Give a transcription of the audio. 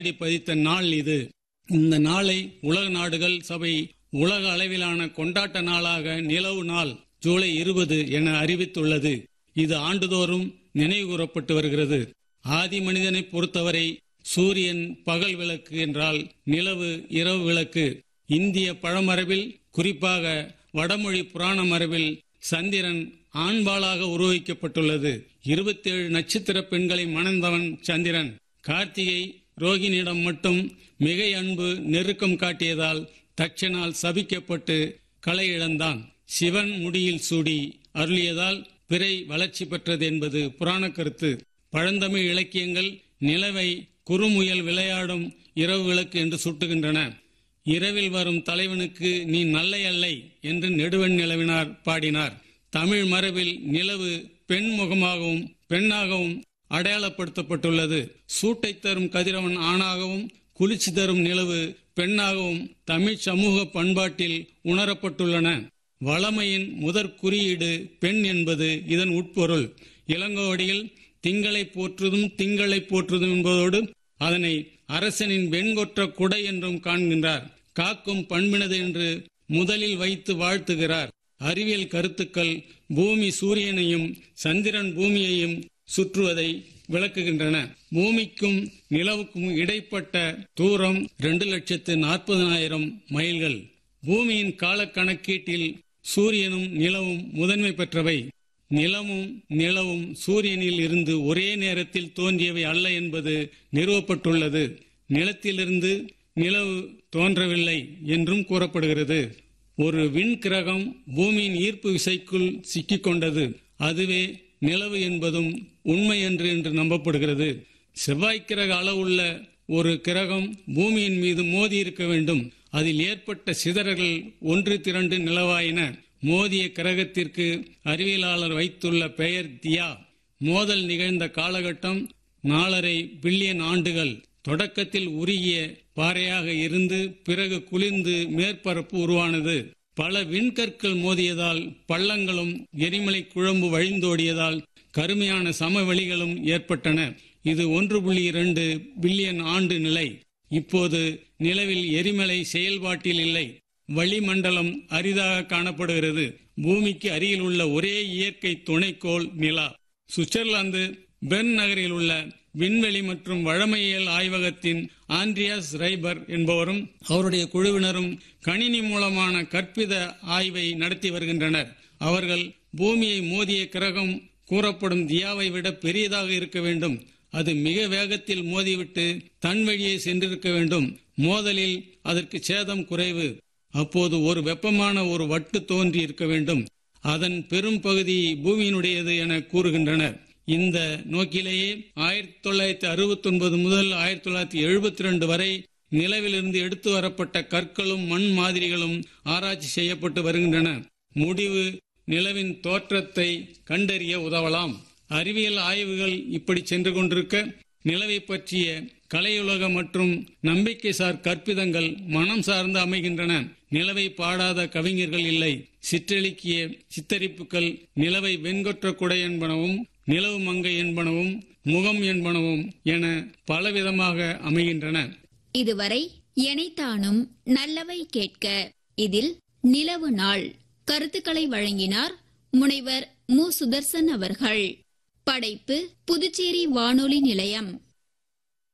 அடி பதித்த நாள் இது இந்த நாளை உலக நாடுகள் சபை உலக அளவிலான கொண்டாட்ட நாளாக நிலவு நாள் ஜூலை இருபது என அறிவித்துள்ளது இது ஆண்டுதோறும் நினைவுகூரப்பட்டு வருகிறது ஆதி மனிதனை பொறுத்தவரை சூரியன் பகல் விளக்கு என்றால் நிலவு இரவு விளக்கு இந்திய பழமரபில் குறிப்பாக வடமொழி புராண மரபில் சந்திரன் ஆண்பாளாக உருவகிக்கப்பட்டுள்ளது இருபத்தேழு நட்சத்திர பெண்களை மணந்தவன் சந்திரன் கார்த்திகை ரோகிணியிடம் மட்டும் மிகை அன்பு நெருக்கம் காட்டியதால் தட்சனால் சபிக்கப்பட்டு களை இழந்தான் சிவன் முடியில் சூடி அருளியதால் பிறை வளர்ச்சி பெற்றது என்பது புராண கருத்து பழந்தமிழ் இலக்கியங்கள் நிலவை குறுமுயல் விளையாடும் இரவு விளக்கு என்று சுட்டுகின்றன இரவில் வரும் தலைவனுக்கு நீ நல்லை அல்லை என்று நெடுவன் நிலவினார் பாடினார் தமிழ் மரபில் நிலவு பெண் முகமாகவும் பெண்ணாகவும் அடையாளப்படுத்தப்பட்டுள்ளது சூட்டை தரும் கதிரவன் ஆணாகவும் குளிர்ச்சி தரும் நிலவு பெண்ணாகவும் தமிழ் சமூக பண்பாட்டில் உணரப்பட்டுள்ளன வளமையின் முதற் குறியீடு பெண் என்பது இதன் உட்பொருள் இளங்கோவடியில் திங்களை போற்றுதும் திங்களை போற்றுதும் என்பதோடு அதனை அரசனின் வெண்கொற்ற குடை என்றும் காண்கின்றார் காக்கும் பண்பினது என்று முதலில் வைத்து வாழ்த்துகிறார் அறிவியல் கருத்துக்கள் பூமி சூரியனையும் சந்திரன் பூமியையும் சுற்றுவதை விளக்குகின்றன பூமிக்கும் நிலவுக்கும் இடைப்பட்ட தூரம் இரண்டு லட்சத்து நாற்பதனாயிரம் மைல்கள் பூமியின் கால கணக்கீட்டில் சூரியனும் நிலவும் முதன்மை பெற்றவை நிலமும் நிலவும் சூரியனில் இருந்து ஒரே நேரத்தில் தோன்றியவை அல்ல என்பது நிறுவப்பட்டுள்ளது நிலத்திலிருந்து நிலவு தோன்றவில்லை என்றும் கூறப்படுகிறது ஒரு விண்கிரகம் பூமியின் ஈர்ப்பு விசைக்குள் சிக்கிக்கொண்டது அதுவே நிலவு என்பதும் உண்மை என்று என்று நம்பப்படுகிறது செவ்வாய் கிரக அளவுள்ள ஒரு கிரகம் பூமியின் மீது மோதி இருக்க வேண்டும் அதில் ஏற்பட்ட சிதறல்கள் ஒன்று திரண்டு நிலவாயின மோதிய கிரகத்திற்கு அறிவியலாளர் வைத்துள்ள பெயர் தியா மோதல் நிகழ்ந்த காலகட்டம் நாலரை பில்லியன் ஆண்டுகள் தொடக்கத்தில் உருகிய பாறையாக இருந்து பிறகு குளிர்ந்து மேற்பரப்பு உருவானது பல விண்கற்கள் மோதியதால் பள்ளங்களும் எரிமலை குழம்பு வழிந்தோடியதால் கருமையான சமவெளிகளும் ஏற்பட்டன இது ஒன்று புள்ளி இரண்டு பில்லியன் ஆண்டு நிலை இப்போது நிலவில் எரிமலை செயல்பாட்டில் இல்லை வளிமண்டலம் அரிதாக காணப்படுகிறது பூமிக்கு அருகில் உள்ள ஒரே இயற்கை துணைக்கோள் நிலா சுவிட்சர்லாந்து பெர்ன் நகரில் உள்ள விண்வெளி மற்றும் வழமையியல் ஆய்வகத்தின் ஆண்ட்ரியாஸ் ரைபர் என்பவரும் அவருடைய குழுவினரும் கணினி மூலமான கற்பித ஆய்வை நடத்தி வருகின்றனர் அவர்கள் பூமியை மோதிய கிரகம் கூறப்படும் தியாவை விட பெரியதாக இருக்க வேண்டும் அது மிக வேகத்தில் மோதிவிட்டு தன் வழியே சென்றிருக்க வேண்டும் மோதலில் அதற்கு சேதம் குறைவு அப்போது ஒரு வெப்பமான ஒரு வட்டு தோன்றி இருக்க வேண்டும் அதன் பெரும் பகுதி பூமியினுடையது என கூறுகின்றனர் இந்த நோக்கிலேயே ஆயிரத்தி தொள்ளாயிரத்தி அறுபத்தி ஒன்பது முதல் ஆயிரத்தி தொள்ளாயிரத்தி எழுபத்தி ரெண்டு வரை நிலவிலிருந்து எடுத்து வரப்பட்ட கற்களும் மண் மாதிரிகளும் ஆராய்ச்சி செய்யப்பட்டு வருகின்றன முடிவு நிலவின் தோற்றத்தை கண்டறிய உதவலாம் அறிவியல் ஆய்வுகள் இப்படி சென்று கொண்டிருக்க நிலவை பற்றிய கலையுலக மற்றும் நம்பிக்கைசார் கற்பிதங்கள் மனம் சார்ந்து அமைகின்றன நிலவை பாடாத கவிஞர்கள் இல்லை சிற்றெழுக்கிய சித்தரிப்புகள் நிலவை வெண்கொற்ற குடை என்பனவும் நிலவு மங்கை என்பனவும் முகம் என்பனவும் என பலவிதமாக அமைகின்றன இதுவரை எனைத்தானும் நல்லவை கேட்க இதில் நிலவு நாள் கருத்துக்களை வழங்கினார் முனைவர் மு சுதர்சன் அவர்கள் படைப்பு புதுச்சேரி வானொலி நிலையம்